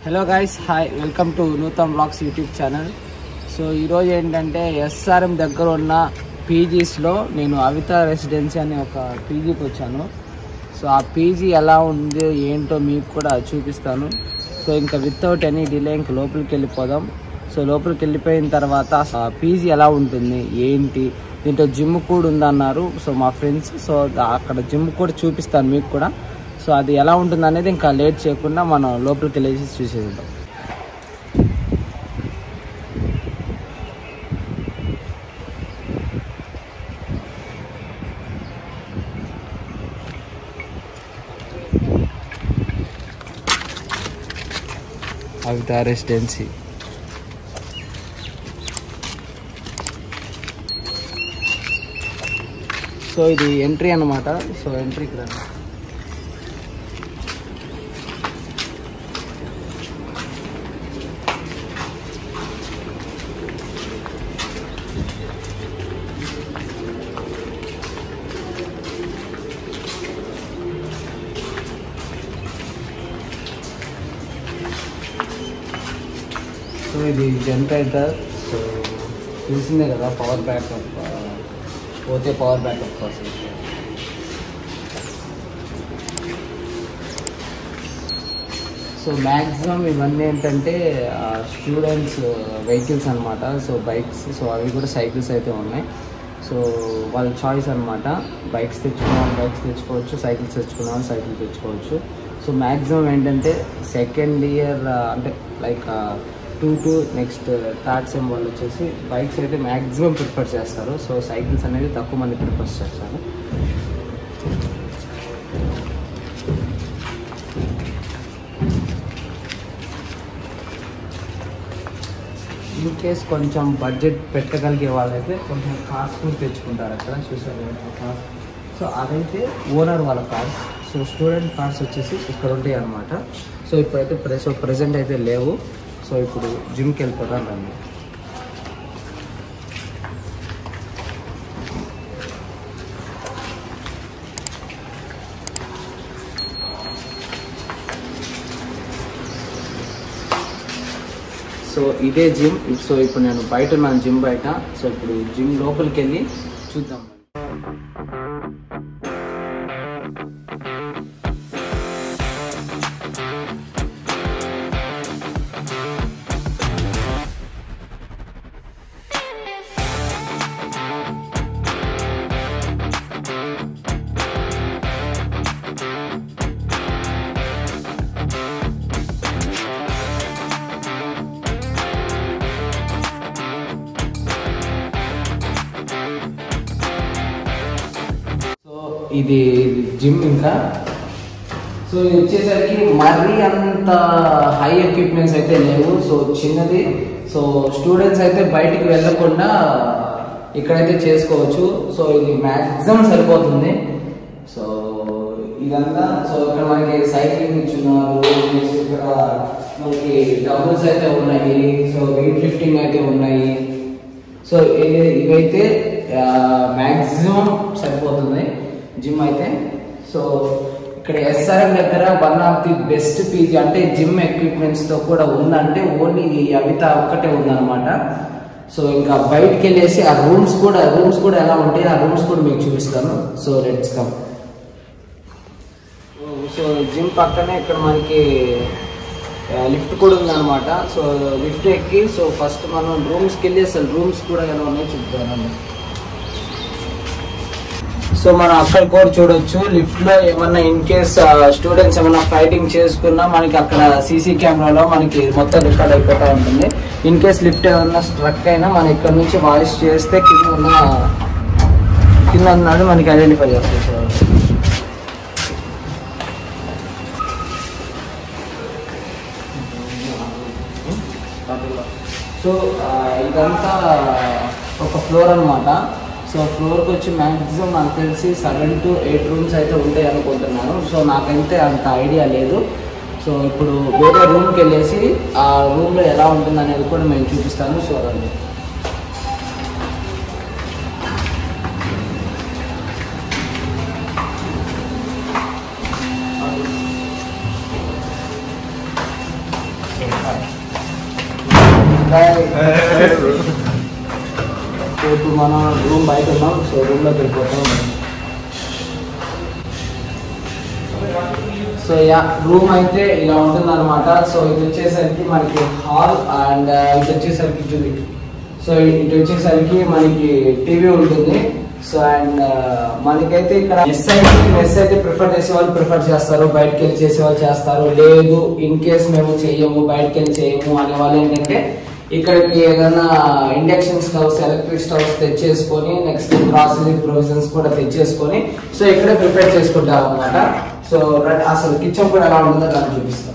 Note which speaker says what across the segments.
Speaker 1: Hello guys hi welcome to Nutan blogs YouTube channel so ఈరోజు ఏంటంటే SRM దగ్గర ఉన్న పీజీస్లో నేను అవిత రెసిడెన్సీ అనే ఒక పీజీకి వచ్చాను సో ఆ పీజీ ఎలా ఉంది ఏంటో మీకు కూడా చూపిస్తాను సో ఇంకా వితౌట్ ఎనీ డిలే ఇంక లోపలికి వెళ్ళిపోదాం సో లోపలికి వెళ్ళిపోయిన తర్వాత ఆ పీజీ ఎలా ఉంటుంది ఏంటి దీంట్లో జిమ్ కూడా ఉందన్నారు సో మా ఫ్రెండ్స్ సో అక్కడ జిమ్ కూడా చూపిస్తాను మీకు కూడా సో అది ఎలా ఉంటుంది అనేది ఇంకా లేట్ చేయకుండా మనం లోపలికి వెళ్ళేసి చూసేద్దాం అవిత రెసిడెన్సీ సో ఇది ఎంట్రీ అన్నమాట సో ఎంట్రీకి రండి సో ఇది జనరేటర్ సో తెలిసిందే కదా పవర్ బ్యాకప్ పోతే పవర్ బ్యాకప్ కోసం సో మ్యాక్సిమం ఇవన్నీ ఏంటంటే స్టూడెంట్స్ వెహికల్స్ అనమాట సో బైక్స్ సో అవి కూడా సైకిల్స్ అయితే ఉన్నాయి సో వాళ్ళ చాయిస్ అనమాట బైక్స్ తెచ్చుకున్న వాళ్ళు బైక్స్ తెచ్చుకోవచ్చు సైకిల్స్ తెచ్చుకున్న వాళ్ళు సైకిల్ తెచ్చుకోవచ్చు సో మ్యాక్సిమం ఏంటంటే సెకండ్ ఇయర్ అంటే like two to next third sem వాళ్ళు వచ్చేసి బైక్స్ అయితే మ్యాక్సిమం ప్రిఫర్ చేస్తారు సో సైకిల్స్ అనేది తక్కువ మంది ప్రిఫర్ చేస్తారు ఇన్ కేస్ కొంచెం బడ్జెట్ పెట్టగలిగే వాళ్ళైతే కొంచెం కార్స్ కూడా తెచ్చుకుంటారు అక్కడ చూసారు కార్స్ సో అదైతే ఓనర్ వాళ్ళ కార్స్ సో స్టూడెంట్ కార్స్ వచ్చేసి ఇక్కడ ఉంటాయి అనమాట సో ఇప్పుడైతే ప్రెస్ ప్రెసెంట్ అయితే లేవు సో ఇప్పుడు జిమ్కి వెళ్ళిపోతాను రండి సో ఇదే జిమ్ సో ఇప్పుడు నేను బయట ఉన్నాను జిమ్ బయట సో ఇప్పుడు జిమ్ లోపలికి వెళ్ళి చూద్దాం సో ఇది జిమ్ ఇంకా సో ఇది వచ్చేసరికి మరీ అంత హై ఎక్విప్మెంట్స్ అయితే లేవు సో చిన్నది సో స్టూడెంట్స్ అయితే బయటికి వెళ్ళకుండా ఇక్కడైతే చేసుకోవచ్చు సో ఇది మ్యాక్సిమం సరిపోతుంది సో ఇదంతా సో ఇక్కడ మనకి సైక్లింగ్ ఇచ్చున్నారు నెక్స్ట్ ఇక్కడ మనకి డబుల్స్ అయితే ఉన్నాయి సో వెయిట్ లిఫ్టింగ్ అయితే ఉన్నాయి సో ఇ- ఇవైతే మ్యాక్సిమం సరిపోతుంది జిమ్ అయితే సో ఇక్కడ ఎస్ఆర్ఎం దగ్గర one of the best PG అంటే జిమ్ ఎక్విప్మెంట్స్ తో కూడా ఉందంటే ఓన్లీ ఈ అవిత ఒక్కటే ఉందన్నమాట సో ఇంకా బయటికి వెళ్ళేసి ఆ రూమ్స్ కూడా రూమ్స్ కూడా ఎలా ఉంటాయి ఆ రూమ్స్ కూడా మీకు చూపిస్తాను so let's come so gym పక్కనే ఇక్కడ మనకి లిఫ్ట్ కూడా ఉందన్నమాట సో లిఫ్ట్ ఎక్కి సో ఫస్ట్ మనం రూమ్స్కి వెళ్ళి అసలు రూమ్స్ కూడా ఎలా ఉన్నాయో చూద్దామండి సో మనం అక్కడ కూడా చూడొచ్చు లిఫ్ట్ లో ఏమన్నా ఇన్ కేస్ స్టూడెంట్స్ ఏమన్నా ఫైటింగ్ చేసుకున్నా మనకి అక్కడ సీసీ కెమెరాలో మనకి మొత్తం రికార్డ్ అయిపోతా ఉంటుంది ఇన్ కేస్ లిఫ్ట్ ఏమన్నా స్ట్రక్ అయినా మనం ఇక్కడ నుంచి వాయిస్ చేస్తే కింద ఉన్న కింద ఉన్నాడు మనకి ఐడెంటిఫై చేస్తుంది సార్ సో ఆ, ఇదంతా ఒక ఫ్లోర్ అన్నమాట సో ఫ్లోర్కి వచ్చి మ్యాక్సిమం నాకు తెలిసి సెవెన్ టు ఎయిట్ రూమ్స్ అయితే ఉంటాయి అనుకుంటున్నాను సో నాకైతే అంత ఐడియా లేదు సో ఇప్పుడు వేరే రూమ్కి వెళ్ళేసి ఆ రూమ్లో ఎలా ఉంటుంది అనేది కూడా మేము చూపిస్తాను సో రండి సో బాయ్ సో ఇప్పుడు మనం రూమ్ బయట ఉన్నాం సో రూమ్లోకి వెళ్ళిపోతాం సో యా రూమ్ అయితే ఇలా ఉంటుంది అనమాట సో ఇది వచ్చేసరికి మనకి హాల్ అండ్ ఇది వచ్చేసరికి చూది సో ఇటు వచ్చేసరికి మనకి టీవీ ఉంటుంది సో అండ్ మనకైతే ఇక్కడ మెస్ అయితే మెస్ అయితే ప్రిఫర్ చేసే వాళ్ళు ప్రిఫర్ చేస్తారు బయటకి వెళ్ళి చేసే వాళ్ళు చేస్తారు లేదు ఇన్ కేస్ మేము చెయ్యము బయటకి వెళ్ళి చేయము అనే వాళ్ళు ఏంటంటే ఇక్కడికి ఏదైనా ఇండక్షన్ స్టవ్స్ ఎలక్ట్రిక్ స్టవ్స్ తెచ్చేసుకొని నెక్స్ట్ గ్రాసరీ ప్రొవిజన్స్ కూడా తెచ్చేసుకొని సో ఇక్కడే ప్రిపేర్ చేసుకుంటారు అనమాట సో రండి, అసలు కిచెన్ కూడా ఎలా ఉంటుందో దాన్ని చూపిస్తాను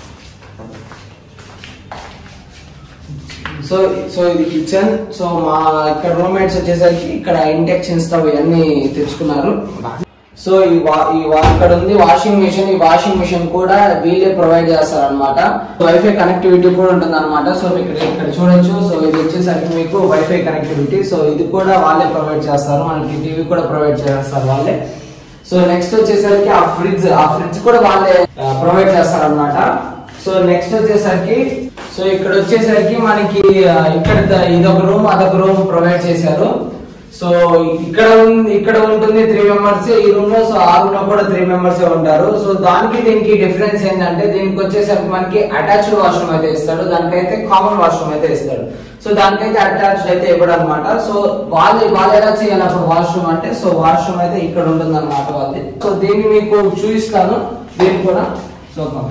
Speaker 1: సో సో ఇది కిచెన్ సో మా ఇక్కడ రూమ్మేట్స్ వచ్చేసరికి ఇక్కడ ఇండక్షన్ స్టవ్ ఇవన్నీ తెచ్చుకున్నారు సో ఈ వా ఈ వా ఇక్కడ ఉంది వాషింగ్ మిషన్ ఈ వాషింగ్ మిషన్ కూడా వీళ్ళే ప్రొవైడ్ చేస్తారు అనమాట వైఫై కనెక్టివిటీ కూడా ఉంటుంది అనమాట సో ఇక్కడ ఇక్కడ చూడొచ్చు సో ఇది వచ్చేసరికి మీకు వైఫై కనెక్టివిటీ సో ఇది కూడా వాళ్ళే ప్రొవైడ్ చేస్తారు మనకి టీవీ కూడా ప్రొవైడ్ చేస్తారు వాళ్ళే సో నెక్స్ట్ వచ్చేసరికి ఆ ఫ్రిడ్జ్ ఆ ఫ్రిడ్జ్ కూడా వాళ్ళే ప్రొవైడ్ చేస్తారు అనమాట సో నెక్స్ట్ వచ్చేసరికి సో ఇక్కడ వచ్చేసరికి మనకి ఆ, ఇక్కడ ద- ఇదొక రూమ్ అదొక రూమ్ ప్రొవైడ్ చేశారు సో ఇక్కడ ఉన్- ఇక్కడ ఉంటుంది త్రీ మెంబర్స్ ఈ రూమ్ లో సో ఆ రూమ్ లో కూడా త్రీ మెంబర్స్ ఉంటారు సో దానికి దీనికి డిఫరెన్స్ ఏంటంటే దీనికి వచ్చేసరికి మనకి అటాచ్డ్ వాష్రూమ్ అయితే ఇస్తాడు దానికైతే కామన్ వాష్రూమ్ అయితే ఇస్తాడు సో దానికైతే అటాచ్డ్ అయితే ఇవ్వడు అనమాట సో వాళ్ళు వాళ్ళు ఎలా చేయాలి అప్పుడు వాష్రూమ్ అంటే సో వాష్రూమ్ అయితే ఇక్కడ ఉంటుంది అనమాట వాళ్ళది సో దీన్ని మీకు చూపిస్తాను దీన్ని కూడా so come.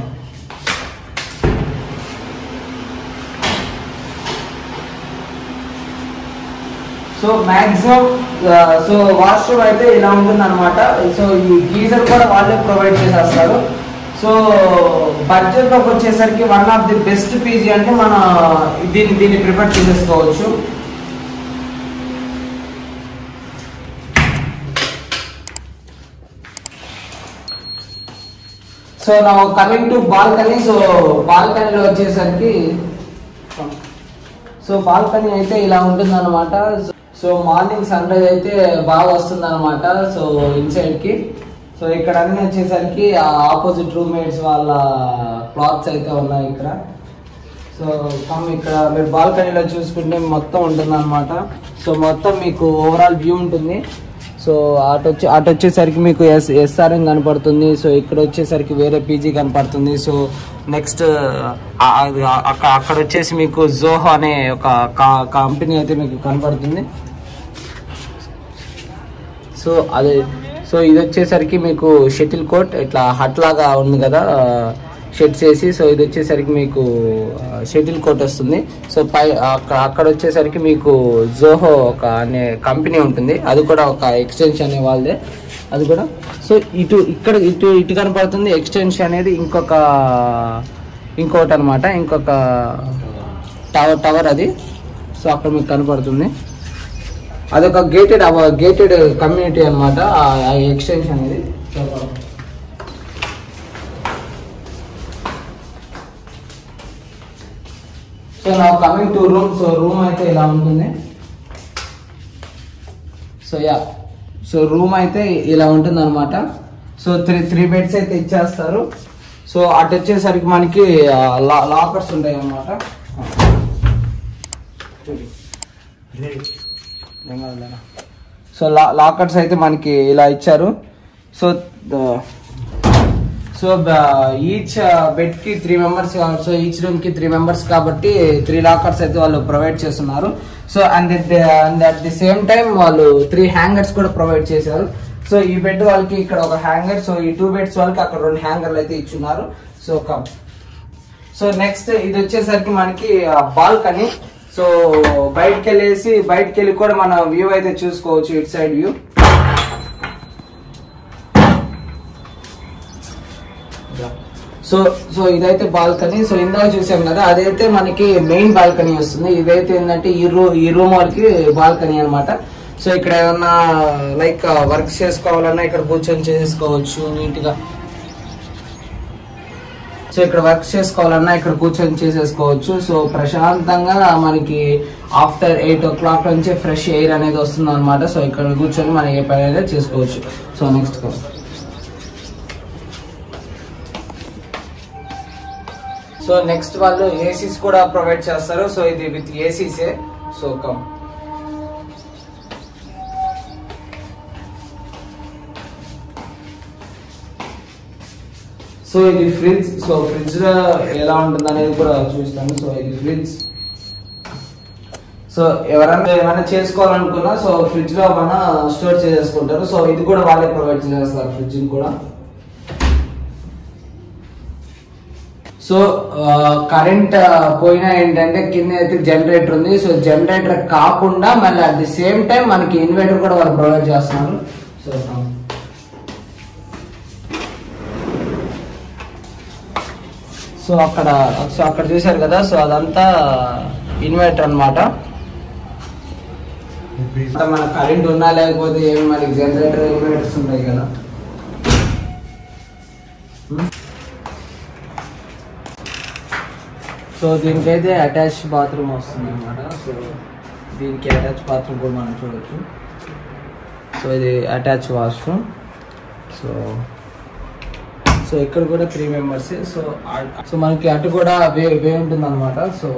Speaker 1: So maximum so washroom అయితే ఇలా ఉంటుంది అనమాట సో ఈ గీజర్ కూడా వాళ్ళే ప్రొవైడ్ చేసేస్తారు సో బడ్జెట్ లోకి వచ్చేసరికి one of the best PG అంటే మన దీన్ని దీన్ని ప్రిఫర్ చేసేసుకోవచ్చు సో నా కమింగ్ టు బాల్కనీ సో బాల్కనీలో వచ్చేసరికి సో బాల్కనీ అయితే ఇలా ఉంటుంది అనమాట సో మార్నింగ్ సన్ రైజ్ అయితే బాగా వస్తుంది అనమాట సో ఇన్సైడ్ కి సో ఇక్కడ అన్ని వచ్చేసరికి ఆపోజిట్ రూమ్మేట్స్ వాళ్ళ క్లాత్స్ అయితే ఉన్నాయి ఇక్కడ సో కమ్ ఇక్కడ మీరు బాల్కనీలో చూసుకుంటే మొత్తం ఉంటుంది అనమాట సో మొత్తం మీకు ఓవరాల్ వ్యూ ఉంటుంది సో అటు వచ్చి అటు వచ్చేసరికి మీకు ఎస్ ఎస్ఆర్ఎం కనపడుతుంది సో ఇక్కడ వచ్చేసరికి వేరే పీజీ కనపడుతుంది సో నెక్స్ట్ అక్కడ అక్కడ వచ్చేసి మీకు జోహో అనే ఒక కంపెనీ అయితే మీకు కనపడుతుంది సో అదే సో ఇది వచ్చేసరికి మీకు షటిల్ కోట్ ఇట్లా హట్ లాగా ఉంది కదా షెడ్స్ వేసి సో ఇది వచ్చేసరికి మీకు షటిల్ కోట్ వస్తుంది సో పై అక్కడ అక్కడ వచ్చేసరికి మీకు జోహో ఒక అనే కంపెనీ ఉంటుంది అది కూడా ఒక ఎక్స్టెన్షన్ అనే వాళ్ళదే అది కూడా సో ఇటు ఇక్కడ ఇటు ఇటు కనపడుతుంది ఎక్స్టెన్షన్ అనేది ఇంకొక ఇంకొకటి అనమాట ఇంకొక టవర్ టవర్ అది సో అక్కడ మీకు కనపడుతుంది అదొక గేటెడ్ గేటెడ్ కమ్యూనిటీ అనమాట ఆ ఎక్స్టెన్షన్ అనేది సో నా coming to room so room అయితే ఇలా ఉంటుంది సో యా సో రూమ్ అయితే ఇలా ఉంటుంది అనమాట సో త్రీ త్రీ బెడ్స్ అయితే ఇచ్చేస్తారు సో అటు వచ్చేసరికి మనకి లాకర్స్ ఉంటాయి అన్నమాట సో లా లాకర్స్ అయితే మనకి ఇలా ఇచ్చారు సో సో ఈచ్ బెడ్ కి three members so each room కి త్రీ మెంబర్స్ కాబట్టి త్రీ లాకర్స్ అయితే వాళ్ళు ప్రొవైడ్ చేస్తున్నారు so and and at the same time వాళ్ళు త్రీ హ్యాంగర్స్ కూడా ప్రొవైడ్ చేశారు సో ఈ బెడ్ వాళ్ళకి ఇక్కడ ఒక హ్యాంగర్ సో ఈ టూ బెడ్స్ వాళ్ళకి అక్కడ రెండు హ్యాంగర్లు అయితే ఇచ్చున్నారు సో కమ్ సో నెక్స్ట్ ఇది వచ్చేసరికి మనకి బాల్కనీ సో బయటకు వెళ్ళేసి బయటకు వెళ్ళి కూడా మన వ్యూ అయితే చూసుకోవచ్చు it side view so so ఇదైతే బాల్కనీ సో ఇందాక చూసాం కదా అదైతే మనకి మెయిన్ బాల్కనీ వస్తుంది ఇదైతే ఏంటంటే ఈ రూ ఈ రూమ్ వాళ్ళకి బాల్కనీ అన్నమాట సో ఇక్కడ ఏమన్నా లైక్ వర్క్ చేసుకోవాలన్నా ఇక్కడ కూర్చొని చేసుకోవచ్చు నీట్ గా సో ఇక్కడ వర్క్ చేసుకోవాలన్నా ఇక్కడ కూర్చొని చేసేసుకోవచ్చు సో ప్రశాంతంగా మనకి ఆఫ్టర్ ఎయిట్ ఓ క్లాక్ నుంచి ఫ్రెష్ ఎయిర్ అనేది వస్తుంది అనమాట సో ఇక్కడ కూర్చొని మనం ఏ పని అయితే చేసుకోవచ్చు సో నెక్స్ట్ సో నెక్స్ట్ వాళ్ళు ఏసీస్ కూడా ప్రొవైడ్ చేస్తారు సో ఇది విత్ ఏసీసే సో కమ్ సో ఇది ఫ్రిడ్జ్ సో ఫ్రిడ్జ్ లో ఎలా ఉంటుంది అనేది కూడా చూస్తాను సో ఇది ఫ్రిడ్జ్ సో ఎవరైనా ఏమైనా చేసుకోవాలనుకున్నా సో ఫ్రిడ్జ్ లో మన స్టోర్ చేసేసుకుంటారు సో ఇది కూడా వాళ్ళే ప్రొవైడ్ చేస్తారు ఫ్రిడ్జ్ కూడా సో కరెంట్ పోయినా ఏంటంటే కింద అయితే జనరేటర్ ఉంది సో జనరేటర్ కాకుండా మళ్ళీ అట్ ది సేమ్ టైం మనకి ఇన్వర్టర్ కూడా వాళ్ళు ప్రొవైడ్ చేస్తున్నారు సో సో అక్కడ సో అక్కడ చూశారు కదా సో అదంతా ఇన్వర్టర్ అన్నమాట అంతా మన కరెంట్ ఉన్నా లేకపోతే ఏమి మనకి జనరేటర్ ఇన్వర్టర్స్ ఉన్నాయి కదా సో దీనికైతే అటాచ్ బాత్రూమ్ వస్తుంది అనమాట సో దీనికి అటాచ్ బాత్రూమ్ కూడా మనం చూడొచ్చు సో ఇది అటాచ్ వాష్రూమ్ సో సో ఇక్కడ కూడా త్రీ మెంబర్స్ సో ఆ- సో మనకి అటు కూడా వే వే ఉంటుంది అనమాట సో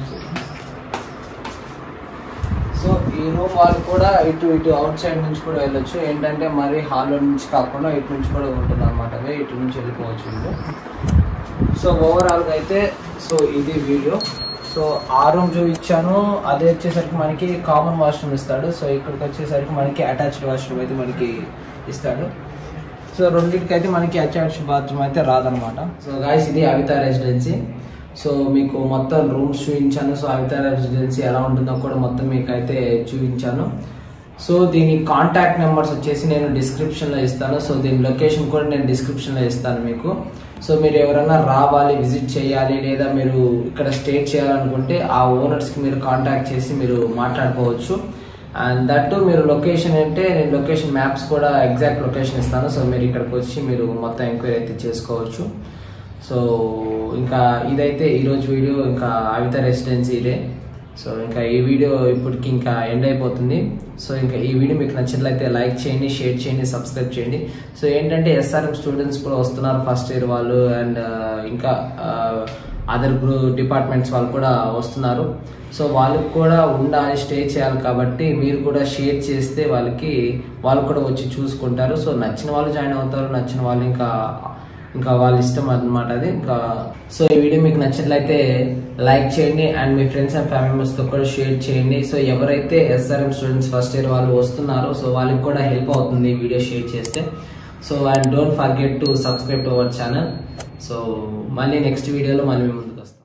Speaker 1: సో ఈ రూమ్ వాళ్ళు కూడా ఇటు ఇటు అవుట్ సైడ్ నుంచి కూడా వెళ్ళొచ్చు ఏంటంటే మరి హాల్లో నుంచి కాకుండా ఇటు నుంచి కూడా ఉంటుంది అనమాట వే ఇటు నుంచి వెళ్ళిపోవచ్చు వీళ్ళు సో ఓవరాల్గా అయితే సో ఇది వీడియో సో ఆ రూమ్ చూపించాను అది వచ్చేసరికి మనకి కామన్ వాష్రూమ్ ఇస్తాడు సో ఇక్కడికి వచ్చేసరికి మనకి అటాచ్డ్ వాష్రూమ్ అయితే మనకి ఇస్తాడు సో రెండింటికి అయితే మనకి అటాచ్ బాత్రూమ్ అయితే రాదనమాట సో గాయస్ ఇది అవిత రెసిడెన్సీ సో మీకు మొత్తం రూమ్స్ చూపించాను సో అవిత రెసిడెన్సీ ఎలా ఉంటుందో కూడా మొత్తం మీకు అయితే చూపించాను సో దీని కాంటాక్ట్ నెంబర్స్ వచ్చేసి నేను డిస్క్రిప్షన్లో ఇస్తాను సో దీని లొకేషన్ కూడా నేను డిస్క్రిప్షన్లో ఇస్తాను మీకు సో మీరు ఎవరైనా రావాలి విజిట్ చేయాలి లేదా మీరు ఇక్కడ స్టే చేయాలనుకుంటే ఆ ఓనర్స్కి మీరు కాంటాక్ట్ చేసి మీరు మాట్లాడుకోవచ్చు అండ్ దట్టు మీరు లొకేషన్ అంటే నేను లొకేషన్ మ్యాప్స్ కూడా ఎగ్జాక్ట్ లొకేషన్ ఇస్తాను సో మీరు ఇక్కడికి వచ్చి మీరు మొత్తం ఎంక్వైరీ అయితే చేసుకోవచ్చు సో ఇంకా ఇదైతే ఈరోజు వీడియో ఇంకా అవిత రెసిడెన్సీ ఇదే సో ఇంకా ఈ వీడియో ఇప్పటికి ఇంకా ఎండ్ అయిపోతుంది సో ఇంకా ఈ వీడియో మీకు నచ్చినట్లయితే లైక్ చేయండి షేర్ చేయండి సబ్స్క్రైబ్ చేయండి సో ఏంటంటే ఎస్ఆర్ఎం స్టూడెంట్స్ కూడా వస్తున్నారు ఫస్ట్ ఇయర్ వాళ్ళు అండ్ ఇంకా అదర్ గ్రూ డిపార్ట్మెంట్స్ వాళ్ళు కూడా వస్తున్నారు సో వాళ్ళకి కూడా ఉండాలి స్టే చేయాలి కాబట్టి మీరు కూడా షేర్ చేస్తే వాళ్ళకి వాళ్ళు కూడా వచ్చి చూసుకుంటారు సో నచ్చిన వాళ్ళు జాయిన్ అవుతారు నచ్చిన వాళ్ళు ఇంకా ఇంకా వాళ్ళ ఇష్టం అన్నమాట అది ఇంకా సో ఈ వీడియో మీకు నచ్చినట్లయితే లైక్ చేయండి అండ్ మీ ఫ్రెండ్స్ అండ్ ఫ్యామిలీ మెంబర్స్తో కూడా షేర్ చేయండి సో ఎవరైతే ఎస్ఆర్ఎం స్టూడెంట్స్ ఫస్ట్ ఇయర్ వాళ్ళు వస్తున్నారో సో వాళ్ళకి కూడా హెల్ప్ అవుతుంది ఈ వీడియో షేర్ చేస్తే so and don't forget to subscribe to our channel so మళ్ళీ నెక్స్ట్ వీడియోలో మళ్ళీ మీ ముందుకు వస్తాం